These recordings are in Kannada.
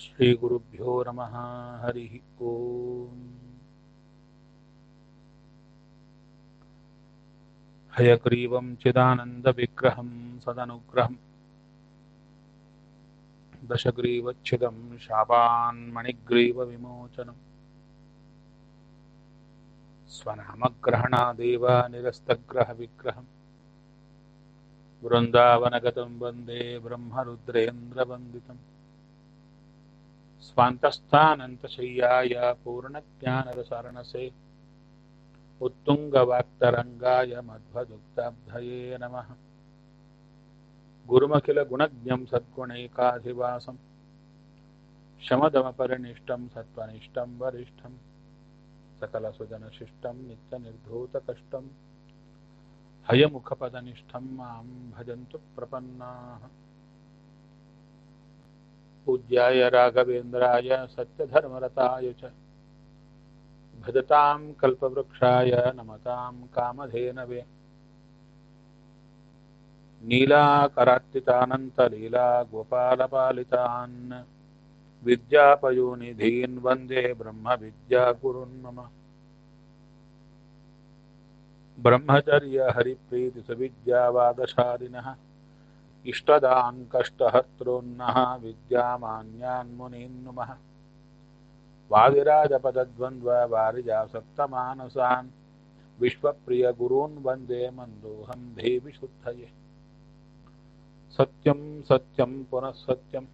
श्रीगुरुभ्यो नमः हरिः ओम् हयग्रीवं चिदानन्दविग्रहं सदनुग्रहम् दशग्रीवच्छिदं शापान्मणिग्रीवविमोचनम् स्वनामग्रहणादेव निरस्तग्रहविग्रहम् वृन्दावनगतं वन्दे ब्रह्मरुद्रेन्द्रवन्दितम् स्वान्तस्थानन्तशय्याय पूर्णज्ञानरसारणसे उत्तुङ्गवाक्तरङ्गाय मध्वदुग्धाब्धये नमः गुरुमखिलगुणज्ञं सद्गुणैकाधिवासं शमदमपरिनिष्टं सत्त्वनिष्ठं वरिष्ठं सकलसुजनशिष्टं नित्यनिर्धूतकष्टं हयमुखपदनिष्ठं मां भजन्तु प्रपन्नाः पूज्याय राघवेन्द्राय सत्यधर्मरताय च भजतां कल्पवृक्षाय नमतां कामधेनवे नीलाकरार्तितानन्तलीला गोपालपालितान् विद्यापयोनिधीन् वन्दे ब्रह्मविद्यागुरुन् मम ब्रह्मचर्यहरिप्रीतिसुविद्यावादशालिनः इष्टदान् कष्टहर्तॄन्नः विद्यामान्यान् मुनीन् नुमः वादिराजपदद्वन्द्ववारिजासक्तमानसान् विश्वप्रियगुरून् वन्दे मन्दोऽहं देविशुद्धये सत्यं सत्यं पुनः सत्यं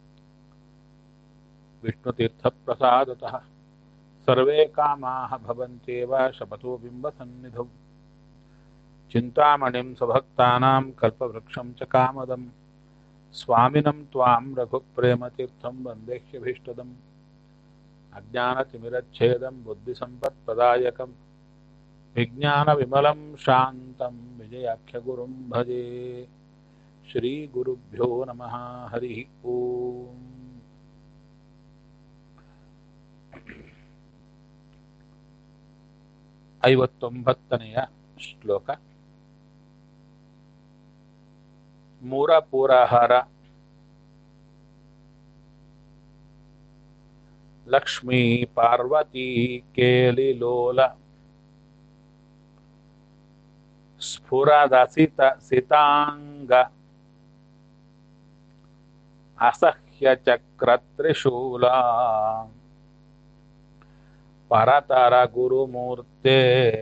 विष्णुतीर्थप्रसादतः सर्वे कामाः भवन्त्येव शपथो बिम्बसन्निधौ चिन्तामणिं स्वभक्तानां कल्पवृक्षं च कामदं स्वामिनं त्वां रघुप्रेमतीर्थं वन्देह्यभीष्टदम् अज्ञानतिमिरच्छेदं बुद्धिसम्पत्प्रदायकं विज्ञानविमलं शान्तं विजयाख्यगुरुं भजे श्रीगुरुभ्यो नमः हरिः ओम् ಐವತ್ತೊಂಬತ್ತನೆಯ ಶ್ಲೋಕ ಮೂರ ಪೂರಾಹಾರ ಲಕ್ಷ್ಮೀ ಪಾರ್ವತಿ ಕೇಲಿಲೋಲ ಸ್ಫುರದಸಿತ ಸಿತಾಂಗ ಅಸಹ್ಯ ಚಕ್ರ ತ್ರಿಶೂಲ ಪರತರ ಗುರುಮೂರ್ತೆ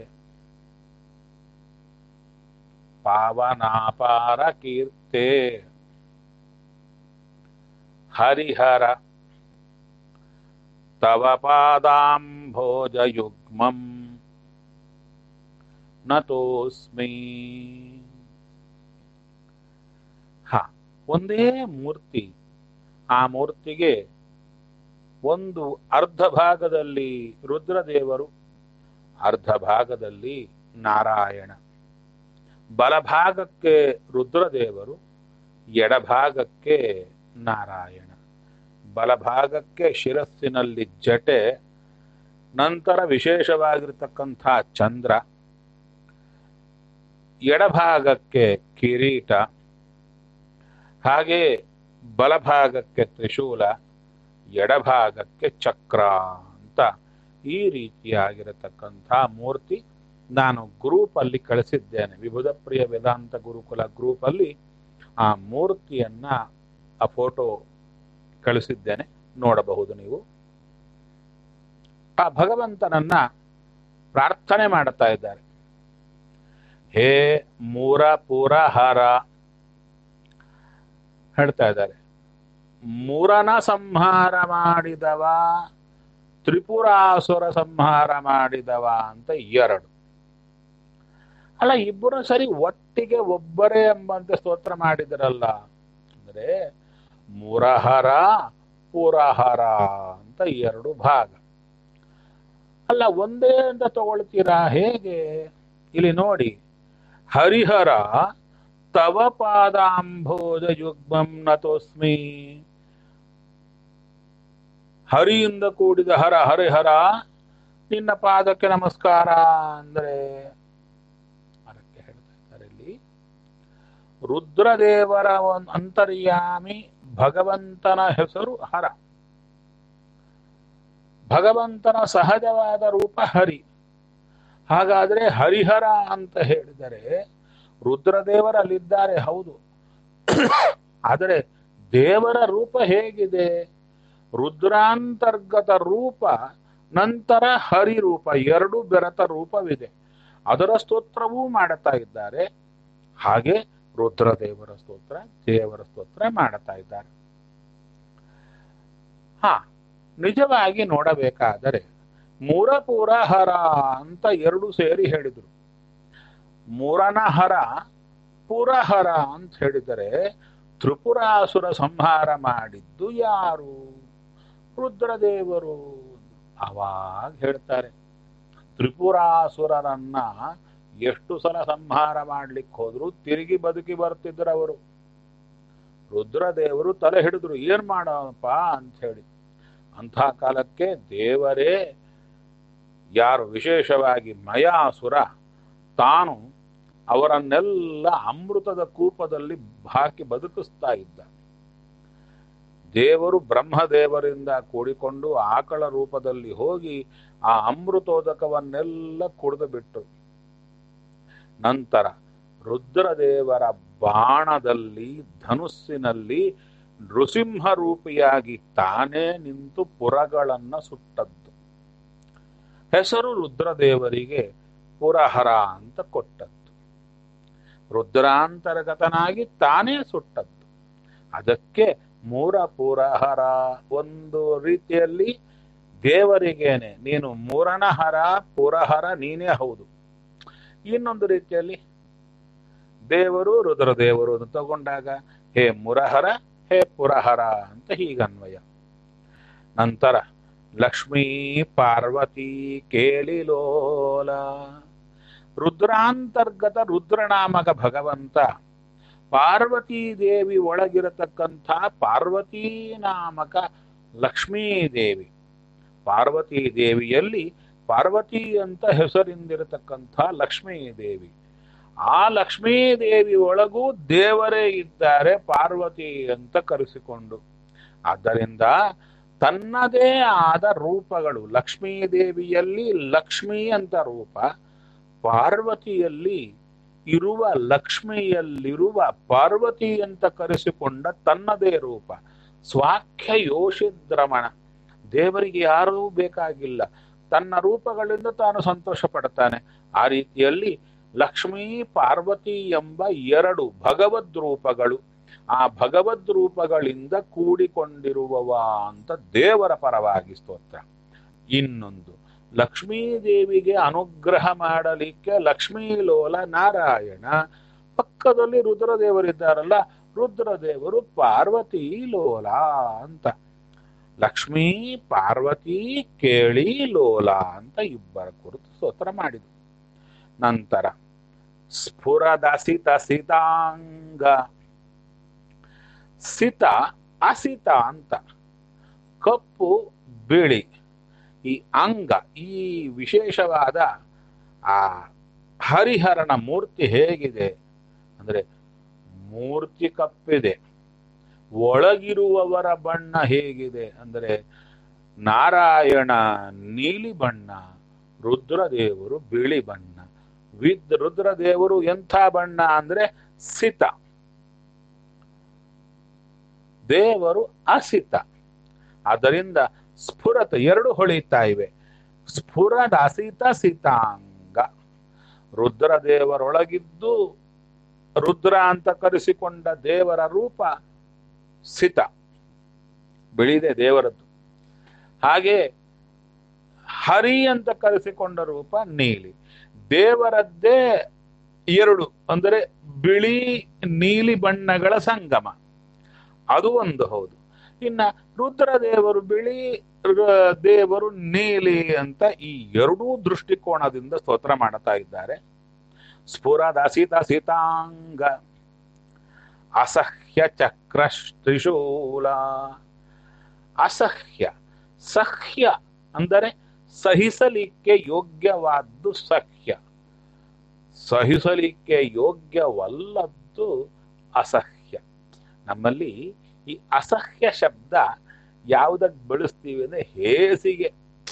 ಪಾವನಾಪಾರ ಕೀರ್ತೆ ಹರಿಹರ ತವ ಪಾದಾಂಭೋಜಯುಗ್ಮಂ ನತೋಸ್ಮಿ ಹ ಒಂದೇ ಮೂರ್ತಿ ಆ ಮೂರ್ತಿಗೆ ಒಂದು ಅರ್ಧ ಭಾಗದಲ್ಲಿ ರುದ್ರದೇವರು ಅರ್ಧ ಭಾಗದಲ್ಲಿ ನಾರಾಯಣ ಬಲಭಾಗಕ್ಕೆ ರುದ್ರದೇವರು ಎಡಭಾಗಕ್ಕೆ ನಾರಾಯಣ ಬಲಭಾಗಕ್ಕೆ ಶಿರಸ್ಸಿನಲ್ಲಿ ಜಟೆ ನಂತರ ವಿಶೇಷವಾಗಿರ್ತಕ್ಕಂಥ ಚಂದ್ರ ಎಡಭಾಗಕ್ಕೆ ಕಿರೀಟ ಹಾಗೆ ಬಲಭಾಗಕ್ಕೆ ತ್ರಿಶೂಲ ಎಡಭಾಗಕ್ಕೆ ಚಕ್ರ ಅಂತ ಈ ರೀತಿಯಾಗಿರತಕ್ಕಂಥ ಮೂರ್ತಿ ನಾನು ಗ್ರೂಪ್ ಅಲ್ಲಿ ಕಳಿಸಿದ್ದೇನೆ ವಿಭುಧ ಪ್ರಿಯ ವೇದಾಂತ ಗುರುಕುಲ ಗ್ರೂಪ್ ಅಲ್ಲಿ ಆ ಮೂರ್ತಿಯನ್ನ ಆ ಫೋಟೋ ಕಳಿಸಿದ್ದೇನೆ ನೋಡಬಹುದು ನೀವು ಆ ಭಗವಂತನನ್ನ ಪ್ರಾರ್ಥನೆ ಮಾಡುತ್ತಾ ಇದ್ದಾರೆ ಹೇ ಮೂರ ಪೂರ ಹಾರ ಹೇಳ್ತಾ ಇದ್ದಾರೆ ಮೂರನ ಸಂಹಾರ ಮಾಡಿದವ ತ್ರಿಪುರಾಸುರ ಸಂಹಾರ ಮಾಡಿದವ ಅಂತ ಎರಡು ಅಲ್ಲ ಇಬ್ಬರು ಸರಿ ಒಟ್ಟಿಗೆ ಒಬ್ಬರೇ ಎಂಬಂತೆ ಸ್ತೋತ್ರ ಮಾಡಿದರಲ್ಲ ಅಂದ್ರೆ ಮುರಹರ ಪುರಹರ ಅಂತ ಎರಡು ಭಾಗ ಅಲ್ಲ ಒಂದೇ ಅಂತ ತಗೊಳ್ತೀರಾ ಹೇಗೆ ಇಲ್ಲಿ ನೋಡಿ ಹರಿಹರ ತವ ಪಾದಾಂಭೋಜ ಯುಗ್ಮಂ ನತೋಸ್ಮಿ ಹರಿಯಿಂದ ಕೂಡಿದ ಹರ ಹರಿಹರ ನಿನ್ನ ಪಾದಕ್ಕೆ ನಮಸ್ಕಾರ ಅಂದ್ರೆ ಅದಕ್ಕೆ ಹೇಳ್ತಾ ಇದ್ದಾರೆ ಇಲ್ಲಿ ರುದ್ರದೇವರ ಒಂದು ಅಂತರ್ಯಾಮಿ ಭಗವಂತನ ಹೆಸರು ಹರ ಭಗವಂತನ ಸಹಜವಾದ ರೂಪ ಹರಿ ಹಾಗಾದ್ರೆ ಹರಿಹರ ಅಂತ ಹೇಳಿದರೆ ರುದ್ರದೇವರಲ್ಲಿದ್ದಾರೆ ಹೌದು ಆದರೆ ದೇವರ ರೂಪ ಹೇಗಿದೆ ರುದ್ರಾಂತರ್ಗತ ರೂಪ ನಂತರ ಹರಿ ರೂಪ ಎರಡು ಬೆರೆತ ರೂಪವಿದೆ ಅದರ ಸ್ತೋತ್ರವೂ ಮಾಡುತ್ತಾ ಇದ್ದಾರೆ ಹಾಗೆ ರುದ್ರದೇವರ ಸ್ತೋತ್ರ ದೇವರ ಸ್ತೋತ್ರ ಮಾಡುತ್ತಾ ಇದ್ದಾರೆ ಹಾ ನಿಜವಾಗಿ ನೋಡಬೇಕಾದರೆ ಮೂರಪುರ ಹರ ಅಂತ ಎರಡು ಸೇರಿ ಹೇಳಿದ್ರು ಮೂರನ ಹರ ಪುರಹರ ಅಂತ ಹೇಳಿದರೆ ತ್ರಿಪುರಾಸುರ ಸಂಹಾರ ಮಾಡಿದ್ದು ಯಾರು ರುದ್ರದೇವರು ಅವಾಗ ಹೇಳ್ತಾರೆ ತ್ರಿಪುರಾಸುರರನ್ನ ಎಷ್ಟು ಸಲ ಸಂಹಾರ ಮಾಡ್ಲಿಕ್ಕೆ ಹೋದ್ರು ತಿರುಗಿ ಬದುಕಿ ಬರ್ತಿದ್ರು ಅವರು ರುದ್ರದೇವರು ತಲೆ ಹಿಡಿದ್ರು ಏನ್ ಮಾಡಪ್ಪ ಅಂತ ಹೇಳಿ ಅಂಥ ಕಾಲಕ್ಕೆ ದೇವರೇ ಯಾರು ವಿಶೇಷವಾಗಿ ಮಯಾಸುರ ತಾನು ಅವರನ್ನೆಲ್ಲ ಅಮೃತದ ಕೂಪದಲ್ಲಿ ಹಾಕಿ ಬದುಕಿಸ್ತಾ ಇದ್ದ ದೇವರು ಬ್ರಹ್ಮದೇವರಿಂದ ಕೂಡಿಕೊಂಡು ಆಕಳ ರೂಪದಲ್ಲಿ ಹೋಗಿ ಆ ಅಮೃತೋದಕವನ್ನೆಲ್ಲ ಕುಡಿದು ಬಿಟ್ಟು ನಂತರ ರುದ್ರದೇವರ ಬಾಣದಲ್ಲಿ ಧನುಸ್ಸಿನಲ್ಲಿ ನೃಸಿಂಹ ರೂಪಿಯಾಗಿ ತಾನೇ ನಿಂತು ಪುರಗಳನ್ನ ಸುಟ್ಟದ್ದು ಹೆಸರು ರುದ್ರದೇವರಿಗೆ ಪುರಹರ ಅಂತ ಕೊಟ್ಟದ್ದು ರುದ್ರಾಂತರ್ಗತನಾಗಿ ತಾನೇ ಸುಟ್ಟದ್ದು ಅದಕ್ಕೆ ಮೂರ ಪುರಹರ ಒಂದು ರೀತಿಯಲ್ಲಿ ದೇವರಿಗೇನೆ ನೀನು ಮೂರನ ಹರ ಪುರಹರ ನೀನೇ ಹೌದು ಇನ್ನೊಂದು ರೀತಿಯಲ್ಲಿ ದೇವರು ರುದ್ರದೇವರು ಅಂತ ತಗೊಂಡಾಗ ಹೇ ಮುರಹರ ಹೇ ಪುರಹರ ಅಂತ ಹೀಗನ್ವಯ ನಂತರ ಲಕ್ಷ್ಮೀ ಪಾರ್ವತಿ ಕೇಳಿಲೋಲ ರುದ್ರಾಂತರ್ಗತ ರುದ್ರನಾಮಕ ಭಗವಂತ ಪಾರ್ವತೀ ದೇವಿ ಒಳಗಿರತಕ್ಕಂಥ ಪಾರ್ವತೀ ನಾಮಕ ಲಕ್ಷ್ಮೀ ದೇವಿ ಪಾರ್ವತೀ ದೇವಿಯಲ್ಲಿ ಪಾರ್ವತಿ ಅಂತ ಹೆಸರಿಂದಿರತಕ್ಕಂಥ ಲಕ್ಷ್ಮೀ ದೇವಿ ಆ ಲಕ್ಷ್ಮೀ ದೇವಿ ಒಳಗೂ ದೇವರೇ ಇದ್ದಾರೆ ಪಾರ್ವತಿ ಅಂತ ಕರೆಸಿಕೊಂಡು ಆದ್ದರಿಂದ ತನ್ನದೇ ಆದ ರೂಪಗಳು ಲಕ್ಷ್ಮೀ ದೇವಿಯಲ್ಲಿ ಲಕ್ಷ್ಮಿ ಅಂತ ರೂಪ ಪಾರ್ವತಿಯಲ್ಲಿ ಇರುವ ಲಕ್ಷ್ಮಿಯಲ್ಲಿರುವ ಪಾರ್ವತಿ ಅಂತ ಕರೆಸಿಕೊಂಡ ತನ್ನದೇ ರೂಪ ಸ್ವಾಖ್ಯ ಯೋಷಿದ್ರಮಣ ದೇವರಿಗೆ ಯಾರೂ ಬೇಕಾಗಿಲ್ಲ ತನ್ನ ರೂಪಗಳಿಂದ ತಾನು ಸಂತೋಷ ಪಡ್ತಾನೆ ಆ ರೀತಿಯಲ್ಲಿ ಲಕ್ಷ್ಮೀ ಪಾರ್ವತಿ ಎಂಬ ಎರಡು ಭಗವದ್ ರೂಪಗಳು ಆ ಭಗವದ್ ರೂಪಗಳಿಂದ ಕೂಡಿಕೊಂಡಿರುವವ ಅಂತ ದೇವರ ಪರವಾಗಿ ಸ್ತೋತ್ರ ಇನ್ನೊಂದು ಲಕ್ಷ್ಮೀ ದೇವಿಗೆ ಅನುಗ್ರಹ ಮಾಡಲಿಕ್ಕೆ ಲಕ್ಷ್ಮೀ ಲೋಲ ನಾರಾಯಣ ಪಕ್ಕದಲ್ಲಿ ರುದ್ರದೇವರಿದ್ದಾರಲ್ಲ ರುದ್ರದೇವರು ಪಾರ್ವತಿ ಲೋಲ ಅಂತ ಲಕ್ಷ್ಮೀ ಪಾರ್ವತಿ ಕೇಳಿ ಲೋಲ ಅಂತ ಇಬ್ಬರ ಕುರಿತು ಸ್ತೋತ್ರ ಮಾಡಿದ್ರು ನಂತರ ಸ್ಫುರದಸಿತ ಸಿತಾಂಗ ಸಿತ ಅಸಿತ ಅಂತ ಕಪ್ಪು ಬಿಳಿ ಈ ಅಂಗ ಈ ವಿಶೇಷವಾದ ಆ ಹರಿಹರನ ಮೂರ್ತಿ ಹೇಗಿದೆ ಅಂದ್ರೆ ಮೂರ್ತಿ ಕಪ್ಪಿದೆ ಒಳಗಿರುವವರ ಬಣ್ಣ ಹೇಗಿದೆ ಅಂದರೆ ನಾರಾಯಣ ನೀಲಿ ಬಣ್ಣ ರುದ್ರದೇವರು ಬಿಳಿ ಬಣ್ಣ ವಿದ್ ರುದ್ರದೇವರು ಎಂಥ ಬಣ್ಣ ಅಂದ್ರೆ ಸಿತ ದೇವರು ಅಸಿತ ಆದ್ದರಿಂದ ಸ್ಫುರತ ಎರಡು ಹೊಳಿತಾ ಇವೆ ಸ್ಫುರದ ಅಸಿತ ಸಿತಾಂಗ ರುದ್ರದೇವರೊಳಗಿದ್ದು ರುದ್ರ ಅಂತ ಕರೆಸಿಕೊಂಡ ದೇವರ ರೂಪ ಸಿತ ಬಿಳಿದೆ ದೇವರದ್ದು ಹಾಗೆ ಹರಿ ಅಂತ ಕರೆಸಿಕೊಂಡ ರೂಪ ನೀಲಿ ದೇವರದ್ದೇ ಎರಡು ಅಂದರೆ ಬಿಳಿ ನೀಲಿ ಬಣ್ಣಗಳ ಸಂಗಮ ಅದು ಒಂದು ಹೌದು ಇನ್ನ ರುದ್ರದೇವರು ಬಿಳಿ ರ- ದೇವರು ನೀಲಿ ಅಂತ ಈ ಎರಡೂ ದೃಷ್ಟಿಕೋನದಿಂದ ಸ್ತೋತ್ರ ಮಾಡುತ್ತಾ ಇದ್ದಾರೆ ಸ್ಫುರದಸಿತ ಸಿತಾಂಗ ಅಸಹ್ಯ ಚಕ್ರ ತ್ರಿಶೂಲ ಅಸಹ್ಯ ಸಹ್ಯ ಅಂದರೆ ಸಹಿಸಲಿಕ್ಕೆ ಯೋಗ್ಯವಾದ್ದು ಸಹ್ಯ ಸಹಿಸಲಿಕ್ಕೆ ಯೋಗ್ಯವಲ್ಲದ್ದು ಅಸಹ್ಯ ನಮ್ಮಲ್ಲಿ ಈ ಅಸಹ್ಯ ಶಬ್ದ ಯಾವುದಕ್ಕೆ ಬಳಸ್ತೀವಿ ಅಂದ್ರೆ ಹೇಸಿಗೆ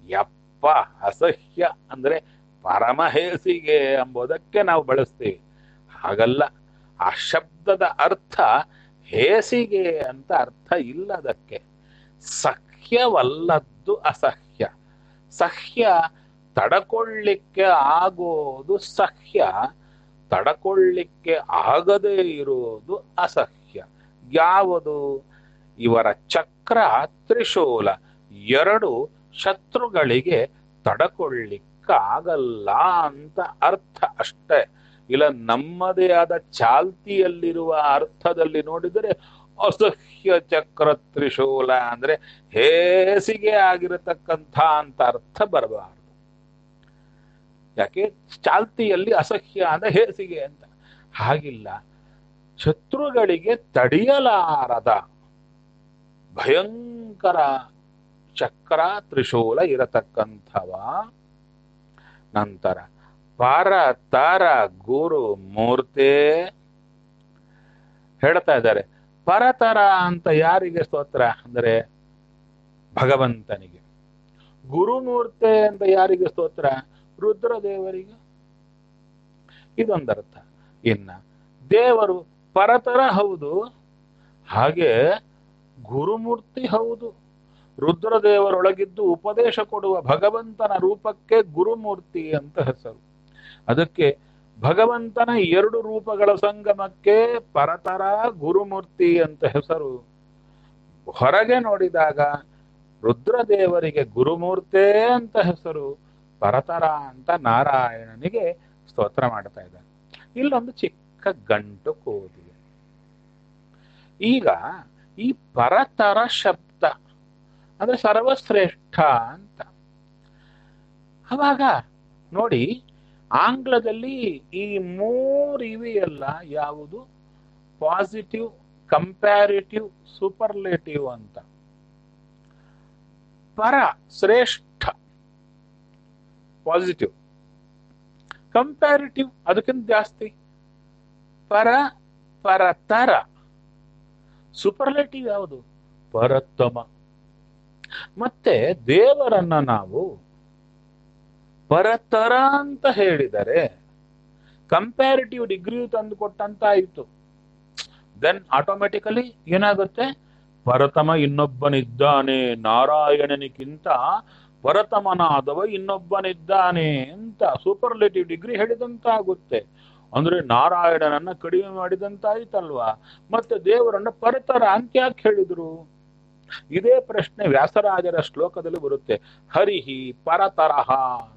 ಯಪ್ಪ ಅಸಹ್ಯ ಅಂದ್ರೆ ಪರಮಹೇಸಿಗೆ ಎಂಬುದಕ್ಕೆ ನಾವು ಬಳಸ್ತೀವಿ ಹಾಗಲ್ಲ ಆ ಶಬ್ದದ ಅರ್ಥ ಹೇಸಿಗೆ ಅಂತ ಅರ್ಥ ಇಲ್ಲ ಅದಕ್ಕೆ ಸಹ್ಯವಲ್ಲದ್ದು ಅಸಹ್ಯ ಸಹ್ಯ ತಡಕೊಳ್ಳಿಕ್ಕೆ ಆಗೋದು ಸಹ್ಯ ತಡಕೊಳ್ಳಿಕ್ಕೆ ಆಗದೇ ಇರುವುದು ಅಸಹ್ಯ ಯಾವುದು ಇವರ ಚಕ್ರ ತ್ರಿಶೂಲ ಎರಡು ಶತ್ರುಗಳಿಗೆ ತಡಕೊಳ್ಳಿಕ್ಕಾಗಲ್ಲ ಅಂತ ಅರ್ಥ ಅಷ್ಟೇ ಇಲ್ಲ ನಮ್ಮದೇ ಆದ ಚಾಲ್ತಿಯಲ್ಲಿರುವ ಅರ್ಥದಲ್ಲಿ ನೋಡಿದರೆ ಅಸಹ್ಯ ಚಕ್ರ ತ್ರಿಶೂಲ ಅಂದ್ರೆ ಹೇಸಿಗೆ ಆಗಿರತಕ್ಕಂಥ ಅಂತ ಅರ್ಥ ಬರಬಾರದು ಯಾಕೆ ಚಾಲ್ತಿಯಲ್ಲಿ ಅಸಹ್ಯ ಅಂದ್ರೆ ಹೇಸಿಗೆ ಅಂತ ಹಾಗಿಲ್ಲ ಶತ್ರುಗಳಿಗೆ ತಡೆಯಲಾರದ ಭಯಂಕರ ಚಕ್ರ ತ್ರಿಶೂಲ ಇರತಕ್ಕಂಥವ ನಂತರ ಪರ ತರ ಗುರು ಮೂರ್ತಿ ಹೇಳ್ತಾ ಇದ್ದಾರೆ ಪರತರ ಅಂತ ಯಾರಿಗೆ ಸ್ತೋತ್ರ ಅಂದರೆ ಭಗವಂತನಿಗೆ ಗುರುಮೂರ್ತಿ ಅಂತ ಯಾರಿಗೆ ಸ್ತೋತ್ರ ರುದ್ರದೇವರಿಗೆ ಇದೊಂದರ್ಥ ಇನ್ನ ದೇವರು ಪರತರ ಹೌದು ಹಾಗೆ ಗುರುಮೂರ್ತಿ ಹೌದು ರುದ್ರದೇವರೊಳಗಿದ್ದು ಉಪದೇಶ ಕೊಡುವ ಭಗವಂತನ ರೂಪಕ್ಕೆ ಗುರುಮೂರ್ತಿ ಅಂತ ಹೆಸರು ಅದಕ್ಕೆ ಭಗವಂತನ ಎರಡು ರೂಪಗಳ ಸಂಗಮಕ್ಕೆ ಪರತರ ಗುರುಮೂರ್ತಿ ಅಂತ ಹೆಸರು ಹೊರಗೆ ನೋಡಿದಾಗ ರುದ್ರದೇವರಿಗೆ ಗುರುಮೂರ್ತೆ ಅಂತ ಹೆಸರು ಪರತರ ಅಂತ ನಾರಾಯಣನಿಗೆ ಸ್ತೋತ್ರ ಮಾಡ್ತಾ ಇದ್ದಾರೆ ಇಲ್ಲೊಂದು ಚಿಕ್ಕ ಗಂಟು ಕೂದಿದೆ ಈಗ ಈ ಪರತರ ಶಬ್ದ ಅಂದ್ರೆ ಸರ್ವಶ್ರೇಷ್ಠ ಅಂತ ಅವಾಗ ನೋಡಿ ಆಂಗ್ಲದಲ್ಲಿ ಈ ಮೂರು ಇವೆಯಲ್ಲ ಯಾವುದು ಪಾಸಿಟಿವ್ ಕಂಪ್ಯಾರಿಟಿವ್ ಸೂಪರ್ಲೇಟಿವ್ ಅಂತ ಪರ ಶ್ರೇಷ್ಠ ಪಾಸಿಟಿವ್ ಕಂಪ್ಯಾರಿಟಿವ್ ಅದಕ್ಕಿಂತ ಜಾಸ್ತಿ ಪರ ಪರತರ ಸೂಪರ್ಲೇಟಿವ್ ಯಾವುದು ಪರತಮ ಮತ್ತೆ ದೇವರನ್ನ ನಾವು ಪರತರ ಅಂತ ಹೇಳಿದರೆ ಕಂಪ್ಯಾರಿಟಿವ್ ಡಿಗ್ರಿ ತಂದು ಕೊಟ್ಟಂತ ಆಯಿತು ದೆನ್ ಆಟೋಮೆಟಿಕಲಿ ಏನಾಗುತ್ತೆ ಪರತಮ ಇನ್ನೊಬ್ಬನಿದ್ದಾನೆ ನಾರಾಯಣನಿಗಿಂತ ಪರತಮನಾದವ ಇನ್ನೊಬ್ಬನಿದ್ದಾನೆ ಅಂತ ಸೂಪರ್ಲೇಟಿವ್ ಡಿಗ್ರಿ ಹೇಳಿದಂತ ಆಗುತ್ತೆ ಅಂದ್ರೆ ನಾರಾಯಣನನ್ನ ಕಡಿಮೆ ಮಾಡಿದಂತ ಆಯ್ತಲ್ವಾ ಮತ್ತೆ ದೇವರನ್ನ ಪರತರ ಅಂತ ಯಾಕೆ ಹೇಳಿದ್ರು ಇದೇ ಪ್ರಶ್ನೆ ವ್ಯಾಸರಾಜರ ಶ್ಲೋಕದಲ್ಲಿ ಬರುತ್ತೆ ಹರಿಹಿ ಪರತರಹ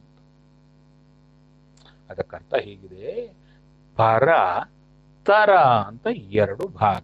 ಅದಕ್ಕರ್ಥ ಹೀಗಿದೆ ಪರ ತರ ಅಂತ ಎರಡು ಭಾಗ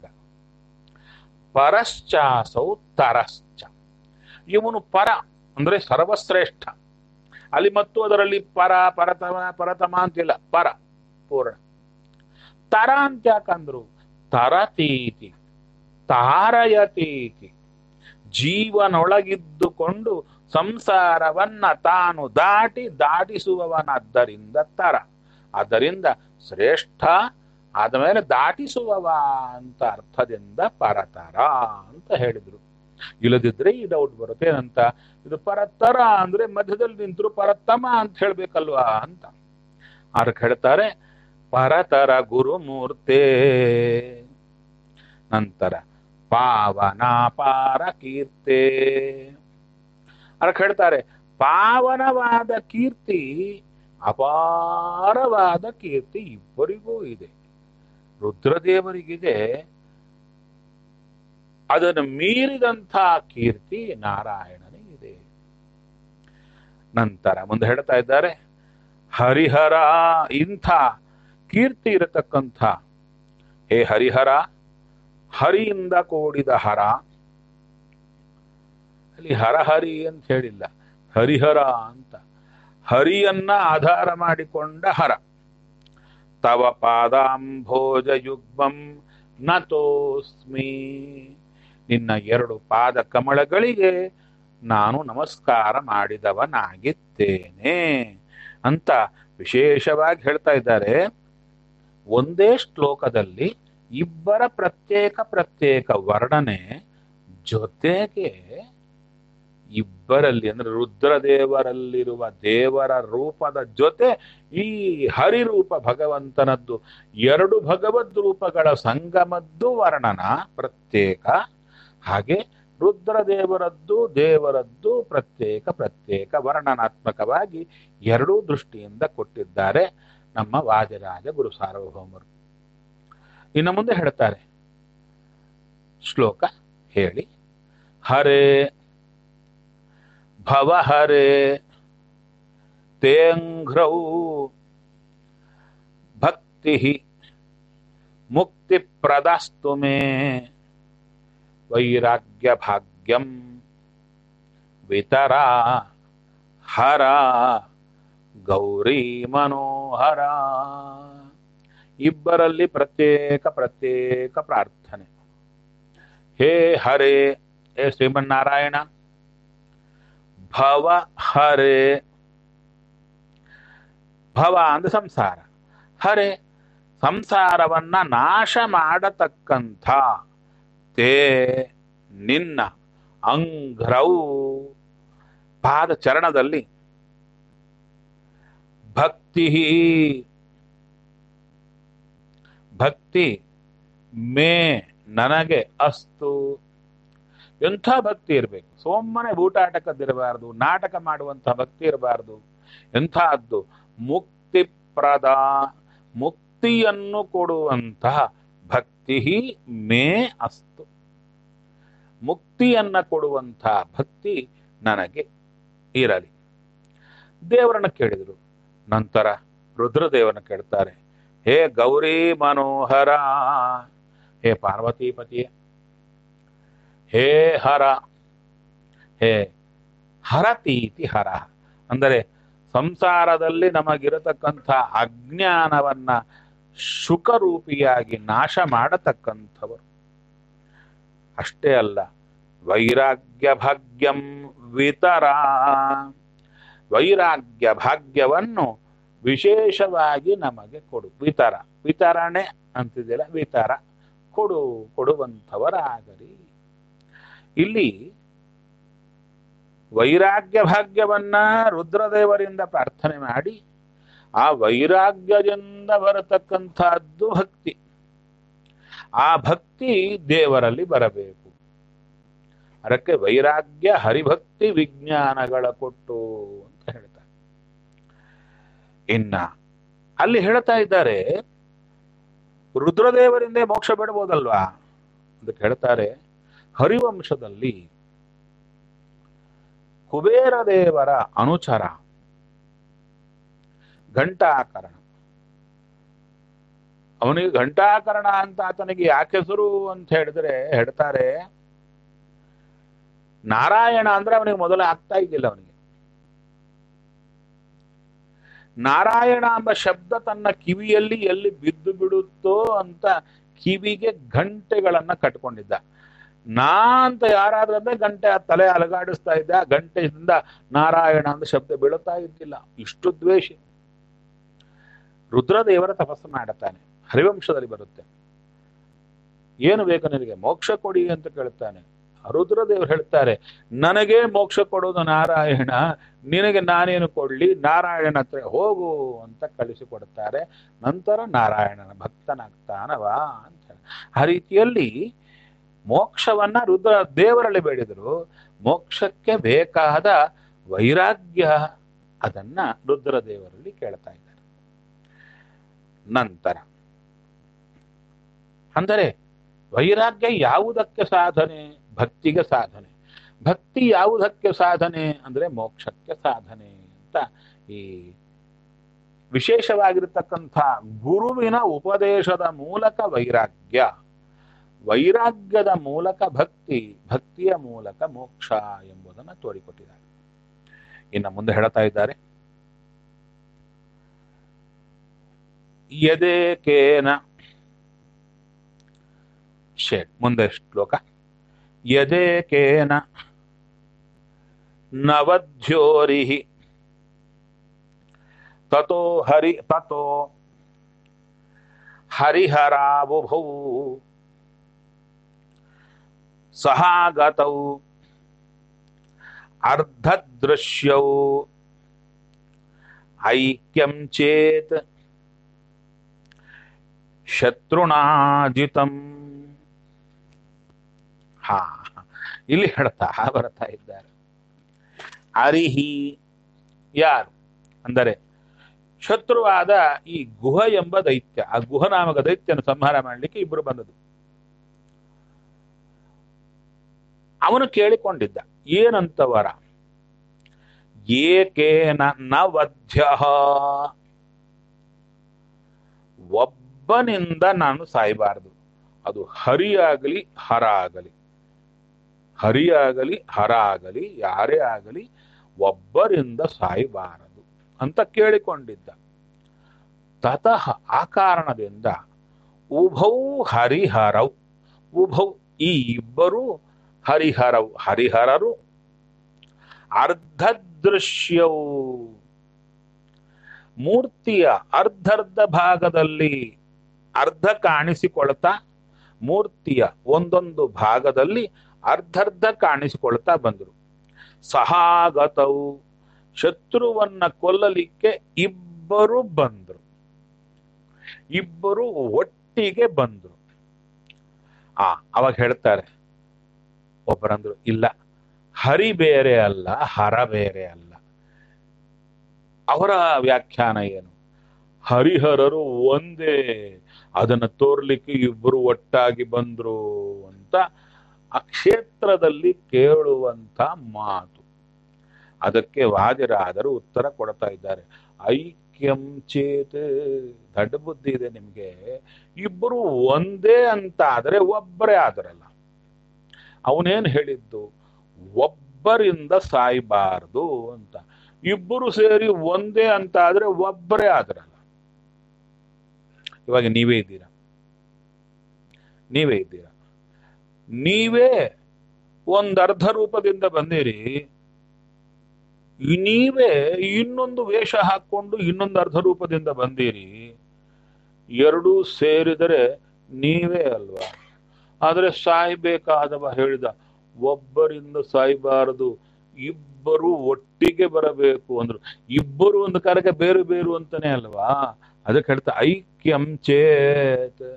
ಪರಶ್ಚಾಸೌ ತರಶ್ಚ ಇವನು ಪರ ಅಂದ್ರೆ ಸರ್ವಶ್ರೇಷ್ಠ ಅಲ್ಲಿ ಮತ್ತು ಅದರಲ್ಲಿ ಪರ ಪರತಮ ಪರತಮ ಅಂತಿಲ್ಲ ಪರ ಪೂರ್ಣ ತರ ಅಂತ ಯಾಕಂದ್ರು ತರತೀತಿ ತಾರಯತೀತಿ ಜೀವನೊಳಗಿದ್ದುಕೊಂಡು ಸಂಸಾರವನ್ನ ತಾನು ದಾಟಿ ದಾಟಿಸುವವನಾದ್ದರಿಂದ ತರ ಆದ್ದರಿಂದ ಶ್ರೇಷ್ಠ ಆದಮೇಲೆ ದಾಟಿಸುವವ ಅಂತ ಅರ್ಥದಿಂದ ಪರತರ ಅಂತ ಹೇಳಿದ್ರು ಇಲ್ಲದಿದ್ರೆ ಈ ಡೌಟ್ ಬರುತ್ತೆ ಏನಂತ ಇದು ಪರತರ ಅಂದ್ರೆ ಮಧ್ಯದಲ್ಲಿ ನಿಂತರು ಪರತಮ ಅಂತ ಹೇಳ್ಬೇಕಲ್ವಾ ಅಂತ ಅದಕ್ಕೆ ಹೇಳ್ತಾರೆ ಪರತರ ಗುರುಮೂರ್ತೆ ನಂತರ ಪಾವನಾಪಾರ ಕೀರ್ತೆ ಅದಕ್ಕೆ ಹೇಳ್ತಾರೆ ಪಾವನವಾದ ಕೀರ್ತಿ ಅಪಾರವಾದ ಕೀರ್ತಿ ಇಬ್ಬರಿಗೂ ಇದೆ ರುದ್ರದೇವರಿಗಿದೆ ಅದನ್ನು ಮೀರಿದಂಥ ಕೀರ್ತಿ ನಾರಾಯಣನಿಗಿದೆ ನಂತರ ಮುಂದೆ ಹೇಳ್ತಾ ಇದ್ದಾರೆ ಹರಿಹರ ಇಂಥ ಕೀರ್ತಿ ಇರತಕ್ಕಂಥ ಹೇ ಹರಿಹರ ಹರಿಯಿಂದ ಕೂಡಿದ ಹರ ಅಲ್ಲಿ ಹರಹರಿ ಅಂತ ಹೇಳಿಲ್ಲ ಹರಿಹರ ಅಂತ ಹರಿಯನ್ನ ಆಧಾರ ಮಾಡಿಕೊಂಡ ಹರ ತವ ಪಾದಾಂಭೋಜ ಯುಗ್ಮಂ ನತೋಸ್ಮಿ ನಿನ್ನ ಎರಡು ಪಾದ ಕಮಳಗಳಿಗೆ ನಾನು ನಮಸ್ಕಾರ ಮಾಡಿದವನಾಗಿದ್ದೇನೆ ಅಂತ ವಿಶೇಷವಾಗಿ ಹೇಳ್ತಾ ಇದ್ದಾರೆ ಒಂದೇ ಶ್ಲೋಕದಲ್ಲಿ ಇಬ್ಬರ ಪ್ರತ್ಯೇಕ ಪ್ರತ್ಯೇಕ ವರ್ಣನೆ ಜೊತೆಗೆ ಇಬ್ಬರಲ್ಲಿ ಅಂದ್ರೆ ರುದ್ರದೇವರಲ್ಲಿರುವ ದೇವರ ರೂಪದ ಜೊತೆ ಈ ಹರಿರೂಪ ಭಗವಂತನದ್ದು ಎರಡು ಭಗವದ್ ರೂಪಗಳ ಸಂಗಮದ್ದು ವರ್ಣನ ಪ್ರತ್ಯೇಕ ಹಾಗೆ ರುದ್ರದೇವರದ್ದು ದೇವರದ್ದು ಪ್ರತ್ಯೇಕ ಪ್ರತ್ಯೇಕ ವರ್ಣನಾತ್ಮಕವಾಗಿ ಎರಡೂ ದೃಷ್ಟಿಯಿಂದ ಕೊಟ್ಟಿದ್ದಾರೆ ನಮ್ಮ ವಾದಿರಾಜ ಗುರು ಸಾರ್ವಭೌಮರು ಇನ್ನು ಮುಂದೆ ಹೇಳ್ತಾರೆ ಶ್ಲೋಕ ಹೇಳಿ ಹರೇ ಭವಹರೇ ತೇಂಘ್ರೌ ಭಕ್ತಿ ಮುಕ್ತಿ ಪ್ರದಾಸ್ತು ಮೇ ವೈರಾಗ್ಯ ಭಾಗ್ಯಂ ವಿತರ ಹರ ಗೌರಿ ಮನೋಹರ ಇಬ್ಬರಲ್ಲಿ ಪ್ರತ್ಯೇಕ ಪ್ರತ್ಯೇಕ ಪ್ರಾರ್ಥನೆ ಹೇ ಹರೇ ಹೇ ಶ್ರೀಮನ್ನಾರಾಯಣ ಭವ ಹರೇ ಭವ ಅಂದ್ರೆ ಸಂಸಾರ ಹರೇ ಸಂಸಾರವನ್ನ ನಾಶ ಮಾಡತಕ್ಕಂಥ ತೇ ನಿನ್ನ ಅಂಘ್ರೌ ಪಾದ ಚರಣದಲ್ಲಿ ಭಕ್ತಿ ಭಕ್ತಿ ಮೇ ನನಗೆ ಅಸ್ತು ಎಂಥ ಭಕ್ತಿ ಇರಬೇಕು ಸೋಮ್ಮನೆ ಬೂಟಾಟಕದ್ದಿರಬಾರದು ನಾಟಕ ಮಾಡುವಂತಹ ಭಕ್ತಿ ಇರಬಾರದು ಎಂಥದ್ದು ಮುಕ್ತಿಪ್ರದ ಮುಕ್ತಿಯನ್ನು ಕೊಡುವಂತಹ ಭಕ್ತಿ ಮೇ ಅಸ್ತು ಮುಕ್ತಿಯನ್ನ ಕೊಡುವಂತಹ ಭಕ್ತಿ ನನಗೆ ಇರಲಿ ದೇವರನ್ನ ಕೇಳಿದರು ನಂತರ ರುದ್ರದೇವರನ್ನ ಕೇಳ್ತಾರೆ ಹೇ ಗೌರಿ ಮನೋಹರ ಹೇ ಪಾರ್ವತೀಪತಿಯೇ ಹೇ ಹರ ಹೇ ಹರತೀತಿ ಹರ ಅಂದರೆ ಸಂಸಾರದಲ್ಲಿ ನಮಗಿರತಕ್ಕಂಥ ಅಜ್ಞಾನವನ್ನ ಶುಕರೂಪಿಯಾಗಿ ನಾಶ ಮಾಡತಕ್ಕಂಥವರು ಅಷ್ಟೇ ಅಲ್ಲ ವೈರಾಗ್ಯ ಭಾಗ್ಯಂ ವಿತರ ವೈರಾಗ್ಯ ಭಾಗ್ಯವನ್ನು ವಿಶೇಷವಾಗಿ ನಮಗೆ ಕೊಡು ವಿತರ ವಿತರಣೆ ಅಂತಿದೆಯಲ್ಲ ವಿತರ ಕೊಡು ಕೊಡುವಂಥವರಾಗಲಿ ಇಲ್ಲಿ ವೈರಾಗ್ಯ ಭಾಗ್ಯವನ್ನ ರುದ್ರದೇವರಿಂದ ಪ್ರಾರ್ಥನೆ ಮಾಡಿ ಆ ವೈರಾಗ್ಯದಿಂದ ಬರತಕ್ಕಂಥದ್ದು ಭಕ್ತಿ ಆ ಭಕ್ತಿ ದೇವರಲ್ಲಿ ಬರಬೇಕು ಅದಕ್ಕೆ ವೈರಾಗ್ಯ ಹರಿಭಕ್ತಿ ವಿಜ್ಞಾನಗಳ ಕೊಟ್ಟು ಅಂತ ಹೇಳ್ತಾರೆ ಇನ್ನ ಅಲ್ಲಿ ಹೇಳ್ತಾ ಇದ್ದಾರೆ ರುದ್ರದೇವರಿಂದ ಮೋಕ್ಷ ಬಿಡಬಹುದಲ್ವಾ ಅಂತ ಹೇಳ್ತಾರೆ ಹರಿವಂಶದಲ್ಲಿ ಕುಬೇರ ದೇವರ ಅನುಚರ ಘಂಟಾಕರಣ ಅವನಿಗೆ ಘಂಟಾಕರಣ ಅಂತ ಆತನಿಗೆ ಯಾಕೆ ಹೆಸರು ಅಂತ ಹೇಳಿದ್ರೆ ಹೇಳ್ತಾರೆ ನಾರಾಯಣ ಅಂದ್ರೆ ಅವನಿಗೆ ಮೊದಲು ಆಗ್ತಾ ಇದ್ದಿಲ್ಲ ಅವನಿಗೆ ನಾರಾಯಣ ಎಂಬ ಶಬ್ದ ತನ್ನ ಕಿವಿಯಲ್ಲಿ ಎಲ್ಲಿ ಬಿದ್ದು ಬಿಡುತ್ತೋ ಅಂತ ಕಿವಿಗೆ ಗಂಟೆಗಳನ್ನ ಕಟ್ಕೊಂಡಿದ್ದ ನಾ ಅಂತ ಯಾರಾದ್ರೂ ಅಂದ್ರೆ ಗಂಟೆ ಆ ತಲೆ ಅಲಗಾಡಿಸ್ತಾ ಇದ್ದ ಆ ಗಂಟೆಯಿಂದ ನಾರಾಯಣ ಅಂತ ಶಬ್ದ ಬೀಳುತ್ತಾ ಇದ್ದಿಲ್ಲ ಇಷ್ಟು ದ್ವೇಷ ರುದ್ರದೇವರ ತಪಸ್ಸು ಮಾಡುತ್ತಾನೆ ಹರಿವಂಶದಲ್ಲಿ ಬರುತ್ತೆ ಏನು ಬೇಕು ನಿನಗೆ ಮೋಕ್ಷ ಕೊಡಿ ಅಂತ ಕೇಳ್ತಾನೆ ರುದ್ರದೇವರು ಹೇಳ್ತಾರೆ ನನಗೆ ಮೋಕ್ಷ ಕೊಡೋದು ನಾರಾಯಣ ನಿನಗೆ ನಾನೇನು ಕೊಡ್ಲಿ ನಾರಾಯಣ ಹತ್ರ ಹೋಗು ಅಂತ ಕಳಿಸಿಕೊಡ್ತಾರೆ ನಂತರ ನಾರಾಯಣನ ಭಕ್ತನಾಗ್ತಾನವಾ ಅಂತ ಹೇಳಿ. ಆ ರೀತಿಯಲ್ಲಿ ಮೋಕ್ಷವನ್ನ ರುದ್ರ ದೇವರಲ್ಲಿ ಬೇಡಿದರು ಮೋಕ್ಷಕ್ಕೆ ಬೇಕಾದ ವೈರಾಗ್ಯ ಅದನ್ನ ರುದ್ರದೇವರಲ್ಲಿ ಕೇಳ್ತಾ ಇದ್ದಾರೆ ನಂತರ ಅಂದರೆ ವೈರಾಗ್ಯ ಯಾವುದಕ್ಕೆ ಸಾಧನೆ ಭಕ್ತಿಗೆ ಸಾಧನೆ ಭಕ್ತಿ ಯಾವುದಕ್ಕೆ ಸಾಧನೆ ಅಂದ್ರೆ ಮೋಕ್ಷಕ್ಕೆ ಸಾಧನೆ ಅಂತ ಈ ವಿಶೇಷವಾಗಿರತಕ್ಕಂಥ ಗುರುವಿನ ಉಪದೇಶದ ಮೂಲಕ ವೈರಾಗ್ಯ ವೈರಾಗ್ಯದ ಮೂಲಕ ಭಕ್ತಿ ಭಕ್ತಿಯ ಮೂಲಕ ಮೋಕ್ಷ ಎಂಬುದನ್ನು ತೋರಿಕೊಟ್ಟಿದ್ದಾರೆ ಇನ್ನು ಮುಂದೆ ಹೇಳ್ತಾ ಇದ್ದಾರೆ ಯದೇಕೇನ ಶೇಟ್ ಮುಂದೆ ಶ್ಲೋಕ ಯದೇಕೇನ ನವಧ್ಯೋರಿ ತತೋ ಹರಿ ತತೋ ಹರಿಹರಾಬುಭೌ ಸಹಾಗತೌ ಅರ್ಧದೃಶ್ಯೌ ಐಕ್ಯಂ ಚೇತ್ ಶತ್ರುಣಾಜಿತಂ ಹಾ ಇಲ್ಲಿ ಹೇಳ್ತಾ ಬರ್ತಾ ಇದ್ದಾರೆ ಅರಿಹಿ ಯಾರು ಅಂದರೆ ಶತ್ರುವಾದ ಈ ಗುಹ ಎಂಬ ದೈತ್ಯ ಆ ಗುಹ ನಾಮಕ ದೈತ್ಯನ ಸಂಹಾರ ಮಾಡಲಿಕ್ಕೆ ಇಬ್ಬರು ಬಂದದ್ದು ಅವನು ಕೇಳಿಕೊಂಡಿದ್ದ ಏನಂತ ವರ ಏಕೇನ ನ ವಧ್ಯ ಒಬ್ಬನಿಂದ ನಾನು ಸಾಯಬಾರದು ಅದು ಹರಿಯಾಗಲಿ ಹರ ಆಗಲಿ ಹರಿಯಾಗಲಿ ಹರ ಆಗಲಿ ಯಾರೇ ಆಗಲಿ ಒಬ್ಬರಿಂದ ಸಾಯಬಾರದು ಅಂತ ಕೇಳಿಕೊಂಡಿದ್ದ ತತಃ ಆ ಕಾರಣದಿಂದ ಉಭೌ ಹರಿಹರೌ ಉಭೌ ಈ ಇಬ್ಬರು ಹರಿಹರವು ಹರಿಹರರು ಅರ್ಧದೃಶ್ಯವು ಮೂರ್ತಿಯ ಅರ್ಧರ್ಧ ಭಾಗದಲ್ಲಿ ಅರ್ಧ ಕಾಣಿಸಿಕೊಳ್ತಾ ಮೂರ್ತಿಯ ಒಂದೊಂದು ಭಾಗದಲ್ಲಿ ಅರ್ಧರ್ಧ ಕಾಣಿಸಿಕೊಳ್ತಾ ಬಂದರು ಸಹಾಗತವು ಶತ್ರುವನ್ನ ಕೊಲ್ಲಲಿಕ್ಕೆ ಇಬ್ಬರು ಬಂದರು ಇಬ್ಬರು ಒಟ್ಟಿಗೆ ಬಂದರು ಆ ಅವಾಗ ಹೇಳ್ತಾರೆ ಒಬ್ಬರಂದ್ರು ಇಲ್ಲ ಹರಿ ಬೇರೆ ಅಲ್ಲ ಹರ ಬೇರೆ ಅಲ್ಲ ಅವರ ವ್ಯಾಖ್ಯಾನ ಏನು ಹರಿಹರರು ಒಂದೇ ಅದನ್ನು ತೋರ್ಲಿಕ್ಕೆ ಇಬ್ಬರು ಒಟ್ಟಾಗಿ ಬಂದ್ರು ಅಂತ ಆ ಕ್ಷೇತ್ರದಲ್ಲಿ ಕೇಳುವಂತ ಮಾತು ಅದಕ್ಕೆ ವಾದಿರಾದರು ಉತ್ತರ ಕೊಡ್ತಾ ಇದ್ದಾರೆ ಐಕ್ಯಂ ಚೇತ್ ದಡ್ಡ ಬುದ್ಧಿ ಇದೆ ನಿಮ್ಗೆ ಇಬ್ಬರು ಒಂದೇ ಅಂತ ಆದ್ರೆ ಒಬ್ಬರೇ ಆದರಲ್ಲ ಅವನೇನ್ ಹೇಳಿದ್ದು ಒಬ್ಬರಿಂದ ಸಾಯಬಾರದು ಅಂತ ಇಬ್ಬರು ಸೇರಿ ಒಂದೇ ಅಂತ ಆದ್ರೆ ಒಬ್ಬರೇ ಆದ್ರಲ್ಲ ಇವಾಗ ನೀವೇ ಇದ್ದೀರಾ ನೀವೇ ಇದ್ದೀರಾ ನೀವೇ ಒಂದ್ ಅರ್ಧ ರೂಪದಿಂದ ಬಂದಿರಿ ನೀವೇ ಇನ್ನೊಂದು ವೇಷ ಹಾಕೊಂಡು ಇನ್ನೊಂದು ಅರ್ಧ ರೂಪದಿಂದ ಬಂದಿರಿ ಎರಡೂ ಸೇರಿದರೆ ನೀವೇ ಅಲ್ವಾ ಆದ್ರೆ ಸಾಯ್ಬೇಕಾದವ ಹೇಳಿದ ಒಬ್ಬರಿಂದ ಸಾಯ್ಬಾರದು ಇಬ್ಬರು ಒಟ್ಟಿಗೆ ಬರಬೇಕು ಅಂದ್ರು ಇಬ್ಬರು ಒಂದು ಕಾಲಕ್ಕೆ ಬೇರೆ ಬೇರು ಅಂತಾನೆ ಅಲ್ವಾ ಅದಕ್ಕೆ ಹೇಳ್ತಾ ಐಕ್ಯಂ ಚೇತ್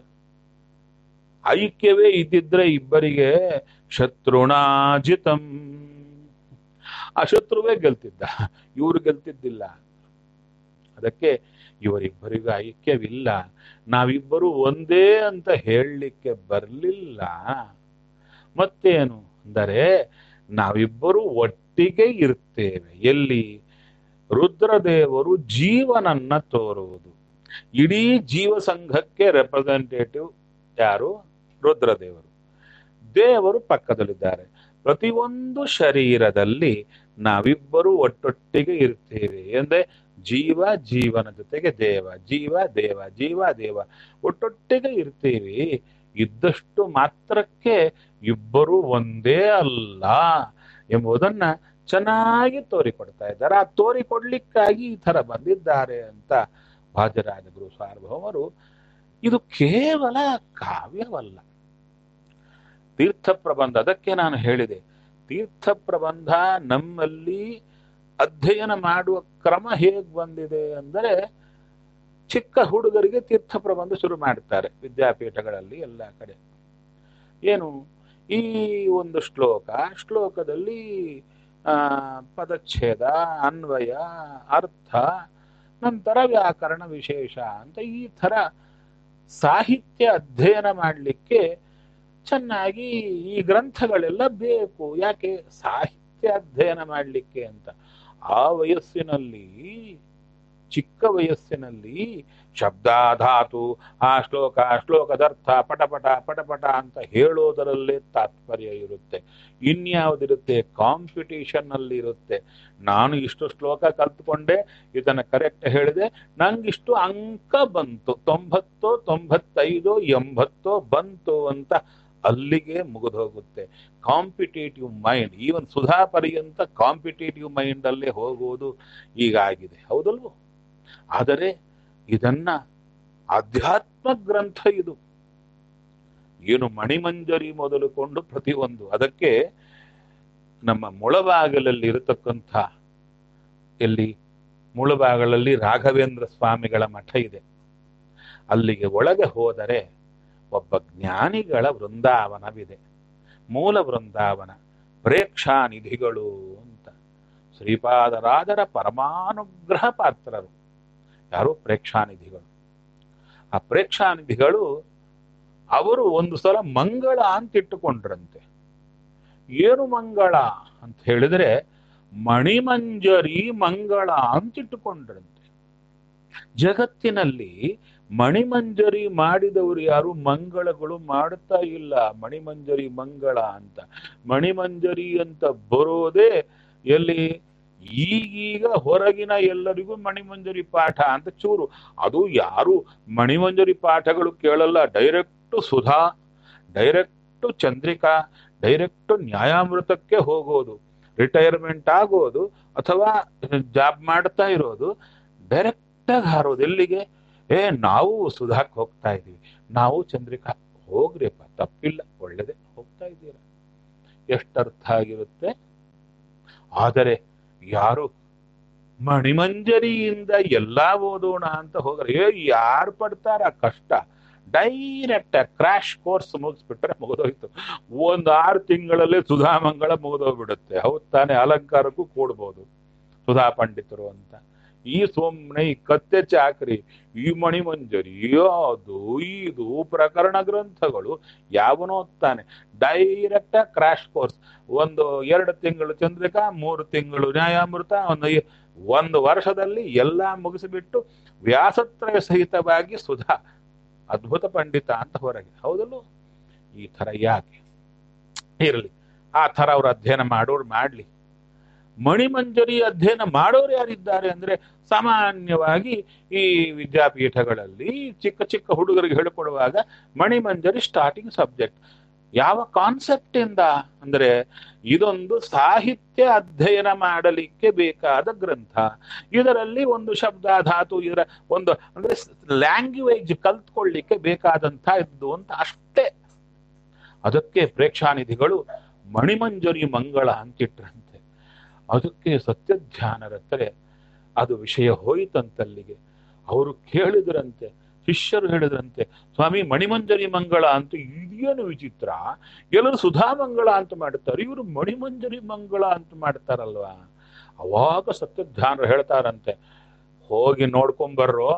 ಐಕ್ಯವೇ ಇದ್ದಿದ್ರೆ ಇಬ್ಬರಿಗೆ ಶತ್ರುಣಾಜಿತಂ ಆ ಶತ್ರುವೇ ಗೆಲ್ತಿದ್ದ ಇವರು ಗೆಲ್ತಿದ್ದಿಲ್ಲ ಅದಕ್ಕೆ ಇವರಿಬ್ಬರಿಗೂ ಐಕ್ಯವಿಲ್ಲ ನಾವಿಬ್ಬರು ಒಂದೇ ಅಂತ ಹೇಳಲಿಕ್ಕೆ ಬರಲಿಲ್ಲ ಮತ್ತೇನು ಅಂದರೆ ನಾವಿಬ್ಬರು ಒಟ್ಟಿಗೆ ಇರ್ತೇವೆ ಎಲ್ಲಿ ರುದ್ರದೇವರು ಜೀವನನ್ನ ತೋರುವುದು ಇಡೀ ಜೀವ ಸಂಘಕ್ಕೆ ರೆಪ್ರೆಸೆಂಟೇಟಿವ್ ಯಾರು ರುದ್ರದೇವರು ದೇವರು ಪಕ್ಕದಲ್ಲಿದ್ದಾರೆ ಪ್ರತಿಯೊಂದು ಶರೀರದಲ್ಲಿ ನಾವಿಬ್ಬರು ಒಟ್ಟೊಟ್ಟಿಗೆ ಇರ್ತೇವೆ ಎಂದ್ರೆ ಜೀವ ಜೀವನ ಜೊತೆಗೆ ದೇವ ಜೀವ ದೇವ ಜೀವ ದೇವ ಒಟ್ಟೊಟ್ಟಿಗೆ ಇರ್ತೀವಿ ಇದ್ದಷ್ಟು ಮಾತ್ರಕ್ಕೆ ಇಬ್ಬರು ಒಂದೇ ಅಲ್ಲ ಎಂಬುದನ್ನ ಚೆನ್ನಾಗಿ ತೋರಿಕೊಡ್ತಾ ಇದ್ದಾರೆ ಆ ತೋರಿಕೊಡ್ಲಿಕ್ಕಾಗಿ ಈ ತರ ಬಂದಿದ್ದಾರೆ ಅಂತ ಭಾಜರಾಜ ಗುರು ಸಾರ್ವಭೌಮರು ಇದು ಕೇವಲ ಕಾವ್ಯವಲ್ಲ ತೀರ್ಥ ಪ್ರಬಂಧ ಅದಕ್ಕೆ ನಾನು ಹೇಳಿದೆ ತೀರ್ಥ ಪ್ರಬಂಧ ನಮ್ಮಲ್ಲಿ ಅಧ್ಯಯನ ಮಾಡುವ ಕ್ರಮ ಹೇಗ್ ಬಂದಿದೆ ಅಂದರೆ ಚಿಕ್ಕ ಹುಡುಗರಿಗೆ ತೀರ್ಥ ಪ್ರಬಂಧ ಶುರು ಮಾಡ್ತಾರೆ ವಿದ್ಯಾಪೀಠಗಳಲ್ಲಿ ಎಲ್ಲ ಕಡೆ ಏನು ಈ ಒಂದು ಶ್ಲೋಕ ಶ್ಲೋಕದಲ್ಲಿ ಆ ಪದಚ್ಛೇದ ಅನ್ವಯ ಅರ್ಥ ನಂತರ ವ್ಯಾಕರಣ ವಿಶೇಷ ಅಂತ ಈ ತರ ಸಾಹಿತ್ಯ ಅಧ್ಯಯನ ಮಾಡಲಿಕ್ಕೆ ಚೆನ್ನಾಗಿ ಈ ಗ್ರಂಥಗಳೆಲ್ಲ ಬೇಕು ಯಾಕೆ ಸಾಹಿತ್ಯ ಅಧ್ಯಯನ ಮಾಡಲಿಕ್ಕೆ ಅಂತ ಆ ವಯಸ್ಸಿನಲ್ಲಿ ಚಿಕ್ಕ ವಯಸ್ಸಿನಲ್ಲಿ ಶಬ್ದಾಧಾತು ಆ ಶ್ಲೋಕ ಆ ಶ್ಲೋಕದರ್ಥ ಪಟಪಟ ಪಟಪಟ ಅಂತ ಹೇಳೋದರಲ್ಲೇ ತಾತ್ಪರ್ಯ ಇರುತ್ತೆ ಇನ್ಯಾವುದಿರುತ್ತೆ ಕಾಂಪಿಟೇಷನ್ ಅಲ್ಲಿ ಇರುತ್ತೆ ನಾನು ಇಷ್ಟು ಶ್ಲೋಕ ಕಲ್ತ್ಕೊಂಡೆ ಇದನ್ನ ಕರೆಕ್ಟ್ ಹೇಳಿದೆ ನಂಗಿಷ್ಟು ಅಂಕ ಬಂತು ತೊಂಬತ್ತೋ ತೊಂಬತ್ತೈದೋ ಎಂಬತ್ತೋ ಬಂತು ಅಂತ ಅಲ್ಲಿಗೆ ಮುಗಿದು ಹೋಗುತ್ತೆ ಕಾಂಪಿಟೇಟಿವ್ ಮೈಂಡ್ ಈವನ್ ಸುಧಾ ಪರ್ಯಂತ ಕಾಂಪಿಟೇಟಿವ್ ಮೈಂಡ್ ಅಲ್ಲೇ ಹೋಗುವುದು ಈಗಾಗಿದೆ ಹೌದಲ್ವೋ ಆದರೆ ಇದನ್ನ ಆಧ್ಯಾತ್ಮ ಗ್ರಂಥ ಇದು ಏನು ಮಣಿಮಂಜರಿ ಮೊದಲುಕೊಂಡು ಪ್ರತಿಯೊಂದು ಅದಕ್ಕೆ ನಮ್ಮ ಮುಳಬಾಗಲಲ್ಲಿ ಇರತಕ್ಕಂಥ ಎಲ್ಲಿ ಮುಳಬಾಗಲಲ್ಲಿ ರಾಘವೇಂದ್ರ ಸ್ವಾಮಿಗಳ ಮಠ ಇದೆ ಅಲ್ಲಿಗೆ ಒಳಗೆ ಹೋದರೆ ಒಬ್ಬ ಜ್ಞಾನಿಗಳ ವೃಂದಾವನವಿದೆ ಮೂಲ ವೃಂದಾವನ ಪ್ರೇಕ್ಷಾನಿಧಿಗಳು ಅಂತ ಶ್ರೀಪಾದರಾಜರ ಪರಮಾನುಗ್ರಹ ಪಾತ್ರರು ಯಾರು ಪ್ರೇಕ್ಷಾನಿಧಿಗಳು ಆ ಪ್ರೇಕ್ಷಾನಿಧಿಗಳು ಅವರು ಒಂದು ಸಲ ಮಂಗಳ ಅಂತ ಇಟ್ಟುಕೊಂಡ್ರಂತೆ ಏನು ಮಂಗಳ ಅಂತ ಹೇಳಿದ್ರೆ ಮಣಿಮಂಜರಿ ಮಂಗಳ ಅಂತ ಇಟ್ಟುಕೊಂಡ್ರಂತೆ ಜಗತ್ತಿನಲ್ಲಿ ಮಣಿಮಂಜರಿ ಮಾಡಿದವರು ಯಾರು ಮಂಗಳಗಳು ಮಾಡುತ್ತಾ ಇಲ್ಲ ಮಣಿಮಂಜರಿ ಮಂಗಳ ಅಂತ ಮಣಿಮಂಜರಿ ಅಂತ ಬರೋದೇ ಎಲ್ಲಿ ಈಗೀಗ ಹೊರಗಿನ ಎಲ್ಲರಿಗೂ ಮಣಿಮಂಜರಿ ಪಾಠ ಅಂತ ಚೂರು ಅದು ಯಾರು ಮಣಿಮಂಜರಿ ಪಾಠಗಳು ಕೇಳಲ್ಲ direct Sudha direct Chandrika direct ನ್ಯಾಯಾಮೃತಕ್ಕೆ ಹೋಗೋದು ರಿಟೈರ್ಮೆಂಟ್ ಆಗೋದು ಅಥವಾ ಜಾಬ್ ಮಾಡ್ತಾ ಇರೋದು ಡೈರೆಕ್ಟ್ ಆಗಿ ಹಾರೋದು ಎಲ್ಲಿಗೆ ಏ ನಾವು ಸುಧಾಕ್ ಹೋಗ್ತಾ ಇದೀವಿ ನಾವು ಚಂದ್ರಿಕಾ ಹೋಗ್ರಿಪ್ಪ ತಪ್ಪಿಲ್ಲ ಒಳ್ಳೇದೇ ಹೋಗ್ತಾ ಇದ್ದೀರಾ ಎಷ್ಟು ಅರ್ಥ ಆಗಿರುತ್ತೆ ಆದರೆ ಯಾರು ಮಣಿಮಂಜರಿಯಿಂದ ಎಲ್ಲಾ ಓದೋಣ ಅಂತ ಹೋಗ್ರೆ ಏ ಯಾರು ಪಡ್ತಾರ ಕಷ್ಟ ಡೈರೆಕ್ಟ್ ಕ್ರಾಶ್ ಕೋರ್ಸ್ ಮುಗಿಸ್ಬಿಟ್ರೆ ಮುಗಿದೋಯ್ತು ಒಂದು ಆರು ತಿಂಗಳಲ್ಲಿ ಸುಧಾಮಂಗಳ ಮುಗಿದೋಗ್ಬಿಡುತ್ತೆ ಹೌದ್ ತಾನೇ ಅಲಂಕಾರಕ್ಕೂ ಕೂಡ್ಬೋದು ಸುಧಾ ಪಂಡಿತರು ಅಂತ ಈ ಸುಮ್ನೆ ಈ ಕತ್ತೆ ಚಾಕ್ರಿ ಈ ಮಣಿಮಂಜರಿ ಅದು ಇದು ಪ್ರಕರಣ ಗ್ರಂಥಗಳು ಯಾವನೋ ಓದ್ತಾನೆ ಡೈರೆಕ್ಟ್ ಕ್ರಾಶ್ ಕೋರ್ಸ್ ಒಂದು ಎರಡು ತಿಂಗಳು ಚಂದ್ರಿಕಾ ಮೂರು ತಿಂಗಳು ನ್ಯಾಯಾಮೃತ ಒಂದು ಐ- ಒಂದು ವರ್ಷದಲ್ಲಿ ಎಲ್ಲಾ ಮುಗಿಸಿಬಿಟ್ಟು ವ್ಯಾಸತ್ರಯ ಸಹಿತವಾಗಿ ಸುಧಾ ಅದ್ಭುತ ಪಂಡಿತ ಅಂತ ಹೊರಗೆ ಹೌದಲ್ಲೋ ಈ ತರ ಯಾಕೆ ಇರಲಿ ಆ ತರ ಅವ್ರು ಅಧ್ಯಯನ ಮಾಡೋರು ಮಾಡ್ಲಿ ಮಣಿಮಂಜರಿ ಅಧ್ಯಯನ ಮಾಡೋರು ಯಾರಿದ್ದಾರೆ ಅಂದ್ರೆ ಸಾಮಾನ್ಯವಾಗಿ ಈ ವಿದ್ಯಾಪೀಠಗಳಲ್ಲಿ ಚಿಕ್ಕ ಚಿಕ್ಕ ಹುಡುಗರಿಗೆ ಹೇಳಿಕೊಡುವಾಗ ಮಣಿಮಂಜರಿ ಸ್ಟಾರ್ಟಿಂಗ್ ಸಬ್ಜೆಕ್ಟ್ ಯಾವ ಕಾನ್ಸೆಪ್ಟ್ ಇಂದ ಅಂದ್ರೆ ಇದೊಂದು ಸಾಹಿತ್ಯ ಅಧ್ಯಯನ ಮಾಡಲಿಕ್ಕೆ ಬೇಕಾದ ಗ್ರಂಥ ಇದರಲ್ಲಿ ಒಂದು ಶಬ್ದ ಧಾತು ಇದರ ಒಂದು ಅಂದ್ರೆ ಲ್ಯಾಂಗ್ವೇಜ್ ಕಲ್ತ್ಕೊಳ್ಳಿಕ್ಕೆ ಬೇಕಾದಂತ ಇದ್ದು ಅಂತ ಅಷ್ಟೇ ಅದಕ್ಕೆ ಪ್ರೇಕ್ಷಾನಿಧಿಗಳು ಮಣಿಮಂಜರಿ ಮಂಗಳ ಅಂತಿಟ್ರಂತೆ ಅದಕ್ಕೆ ಸತ್ಯಧ್ಯಾನರತ್ತರೆ ಅದು ವಿಷಯ ಹೋಯಿತಂತಲ್ಲಿಗೆ ಅವರು ಕೇಳಿದ್ರಂತೆ ಶಿಷ್ಯರು ಹೇಳಿದ್ರಂತೆ ಸ್ವಾಮಿ ಮಣಿಮಂಜರಿ ಮಂಗಳ ಅಂತ ಇದೇನು ವಿಚಿತ್ರ ಎಲ್ಲರೂ ಸುಧಾಮಂಗಳ ಅಂತ ಮಾಡ್ತಾರೆ ಇವರು ಮಣಿಮಂಜರಿ ಮಂಗಳ ಅಂತ ಮಾಡ್ತಾರಲ್ವಾ ಅವಾಗ ಸತ್ಯಧ್ಯಾನರು ಹೇಳ್ತಾರಂತೆ ಹೋಗಿ ನೋಡ್ಕೊಂಬರ್ರೋ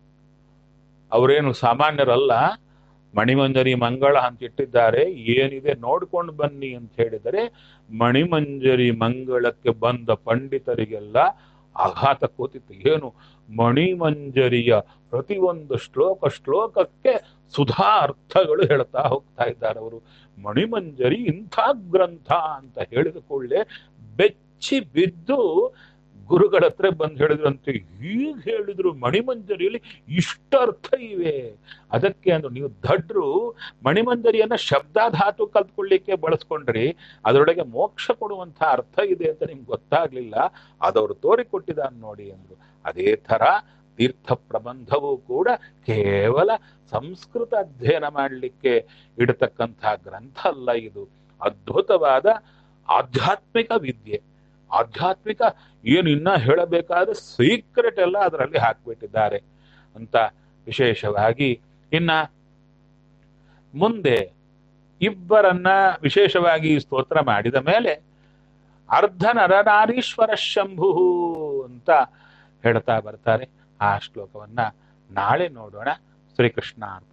ಅವರೇನು ಸಾಮಾನ್ಯರಲ್ಲ ಮಣಿಮಂಜರಿ ಮಂಗಳ ಅಂತ ಇಟ್ಟಿದ್ದಾರೆ ಏನಿದೆ ನೋಡ್ಕೊಂಡು ಬನ್ನಿ ಅಂತ ಹೇಳಿದರೆ ಮಣಿಮಂಜರಿ ಮಂಗಳಕ್ಕೆ ಬಂದ ಪಂಡಿತರಿಗೆಲ್ಲ ಆಘಾತ ಕೂತಿತ್ತು ಏನು ಮಣಿಮಂಜರಿಯ ಪ್ರತಿಯೊಂದು ಶ್ಲೋಕ ಶ್ಲೋಕಕ್ಕೆ ಸುಧಾ ಅರ್ಥಗಳು ಹೇಳ್ತಾ ಹೋಗ್ತಾ ಇದ್ದಾರೆ ಅವರು ಮಣಿಮಂಜರಿ ಇಂಥ ಗ್ರಂಥ ಅಂತ ಹೇಳಿದ ಕೂಡಲೇ ಬೆಚ್ಚಿ ಬಿದ್ದು ಗುರುಗಳ ಹತ್ರ ಬಂದು ಹೇಳಿದ್ರಂತೆ ಹೀಗೆ ಹೇಳಿದ್ರು ಮಣಿಮಂಜರಿಯಲ್ಲಿ ಇಷ್ಟ ಅರ್ಥ ಇವೆ ಅದಕ್ಕೆ ಅಂದ್ರು ನೀವು ದಡ್ರು ಮಣಿಮಂಜರಿಯನ್ನ ಶಬ್ದಾಧಾತು ಕಲ್ತ್ಕೊಳ್ಳಿಕ್ಕೆ ಬಳಸ್ಕೊಂಡ್ರಿ ಅದರೊಳಗೆ ಮೋಕ್ಷ ಕೊಡುವಂತ ಅರ್ಥ ಇದೆ ಅಂತ ನಿಮ್ಗೆ ಗೊತ್ತಾಗ್ಲಿಲ್ಲ ಅದವರು ತೋರಿಕೊಟ್ಟಿದ್ದಾನೆ ನೋಡಿ ಅಂದ್ರು ಅದೇ ತರ ತೀರ್ಥ ಪ್ರಬಂಧವೂ ಕೂಡ ಕೇವಲ ಸಂಸ್ಕೃತ ಅಧ್ಯಯನ ಮಾಡಲಿಕ್ಕೆ ಇಡತಕ್ಕಂಥ ಗ್ರಂಥ ಅಲ್ಲ ಇದು ಅದ್ಭುತವಾದ ಆಧ್ಯಾತ್ಮಿಕ ವಿದ್ಯೆ ಆಧ್ಯಾತ್ಮಿಕ ಏನು ಇನ್ನ ಹೇಳಬೇಕಾದ ಸೀಕ್ರೆಟ್ ಎಲ್ಲ ಅದರಲ್ಲಿ ಹಾಕ್ಬಿಟ್ಟಿದ್ದಾರೆ ಅಂತ ವಿಶೇಷವಾಗಿ ಇನ್ನ ಮುಂದೆ ಇಬ್ಬರನ್ನ ವಿಶೇಷವಾಗಿ ಸ್ತೋತ್ರ ಮಾಡಿದ ಮೇಲೆ ಅರ್ಧ ನರನಾರೀಶ್ವರ ಶಂಭು ಅಂತ ಹೇಳ್ತಾ ಬರ್ತಾರೆ ಆ ಶ್ಲೋಕವನ್ನ ನಾಳೆ ನೋಡೋಣ ಶ್ರೀಕೃಷ್ಣ